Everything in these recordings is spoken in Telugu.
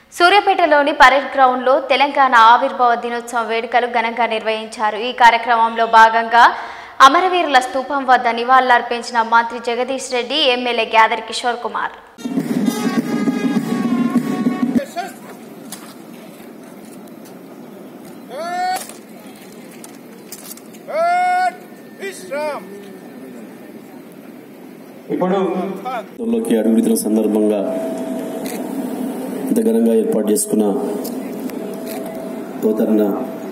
సూర్యాపేటలోని పరేడ్ గ్రౌండ్లో తెలంగాణ ఆవిర్భావ దినోత్సవం వేడుకలు ఘనంగా నిర్వహించారు ఈ కార్యక్రమంలో భాగంగా అమరవీరుల స్తూపం వద్ద నివాళులర్పించిన మంత్రి జగదీష్ రెడ్డి ఎమ్మెల్యే గ్యాదర్ కిషోర్ కుమార్ విశ్రామ్ ఇప్పుడు లోకి అడుగుతున్న సందర్భంగా ఇంత ఘనంగా ఏర్పాటు చేసుకున్న అవతరణ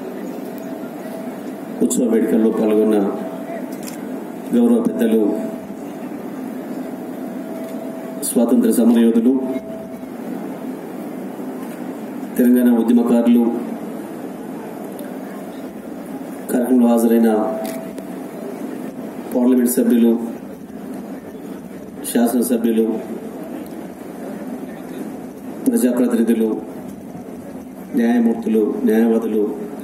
ఉత్సవ వేడుకల్లో పాల్గొన్న గౌరవ పెద్దలు స్వాతంత్ర సమరయోధులు తెలంగాణ ఉద్యమకారులు కార్యక్రమంలో హాజరైన పార్లమెంట్ సభ్యులు శాసనసభ్యులు ప్రజాప్రతినిధులు న్యాయమూర్తులు న్యాయవాదులు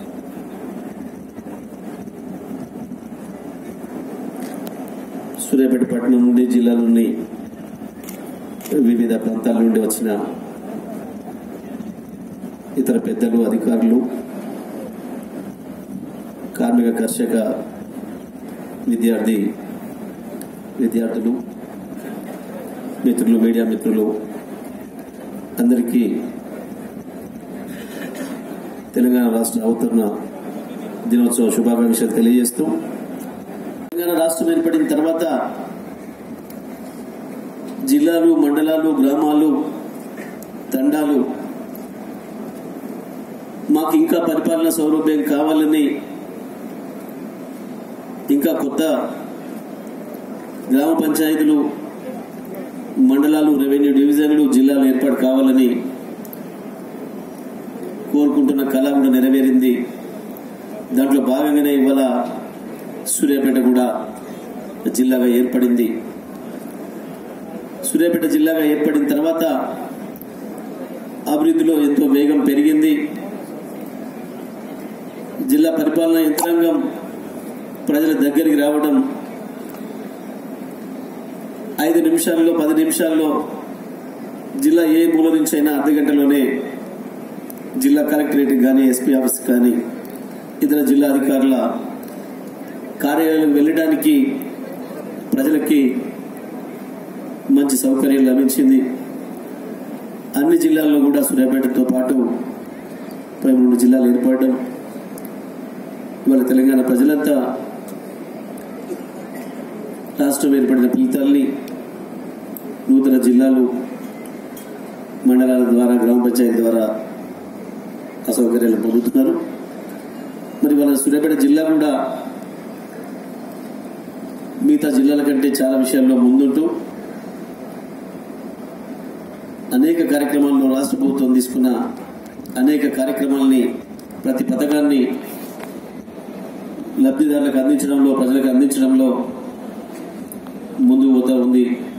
సూర్యాపేట పట్టణం నుండి జిల్లా నుండి వివిధ ప్రాంతాల నుండి వచ్చిన ఇతర పెద్దలు అధికారులు కార్మిక కర్షక విద్యార్థి విద్యార్థులు మిత్రులు మీడియా మిత్రులు అందరికీ తెలంగాణ రాష్ట్ర అవతరణ దినోత్సవ శుభాకాంక్షలు తెలియజేస్తూ తెలంగాణ రాష్ట్రం ఏర్పడిన తర్వాత జిల్లాలు మండలాలు గ్రామాలు తండాలు మాకు ఇంకా పరిపాలన సౌలభ్యం కావాలని ఇంకా కొత్త గ్రామ పంచాయతీలు మండలాలు రెవెన్యూ డివిజన్లు జిల్లాలు ఏర్పాటు కావాలని కోరుకుంటున్న కళ కూడా నెరవేరింది దాంట్లో భాగంగానే ఇవాళ సూర్యాపేట కూడా జిల్లాగా ఏర్పడింది సూర్యాపేట జిల్లాగా ఏర్పడిన తర్వాత అభివృద్ధిలో ఎంతో వేగం పెరిగింది జిల్లా పరిపాలనా యంత్రాంగం ప్రజల దగ్గరికి రావడం ఐదు నిమిషాల్లో పది నిమిషాల్లో జిల్లా ఏ మూల నుంచి అయినా అర్ధ గంటలోనే జిల్లా కలెక్టరేట్ కానీ ఎస్పీ ఆఫీస్ కానీ ఇతర జిల్లా అధికారుల కార్యాలయం వెళ్ళడానికి ప్రజలకి మంచి సౌకర్యం లభించింది అన్ని జిల్లాల్లో కూడా సూర్యాపేటతో పాటు పదమూడు జిల్లాలు ఏర్పడడం ఇవాళ తెలంగాణ ప్రజలంతా రాష్ట్రం ఏర్పడిన ఫలితాల్ని నూతన జిల్లాలు మండలాల ద్వారా గ్రామ పంచాయతీ ద్వారా అసౌకర్యాలు పొందుతున్నారు మరి వాళ్ళ సూర్యాపేట జిల్లా కూడా మిగతా జిల్లాల కంటే చాలా విషయాల్లో ముందుంటూ అనేక కార్యక్రమాల్లో రాష్ట్ర ప్రభుత్వం తీసుకున్న అనేక కార్యక్రమాల్ని ప్రతి పథకాన్ని లబ్ధిదారులకు అందించడంలో ప్రజలకు అందించడంలో ముందుకు పోతా ఉంది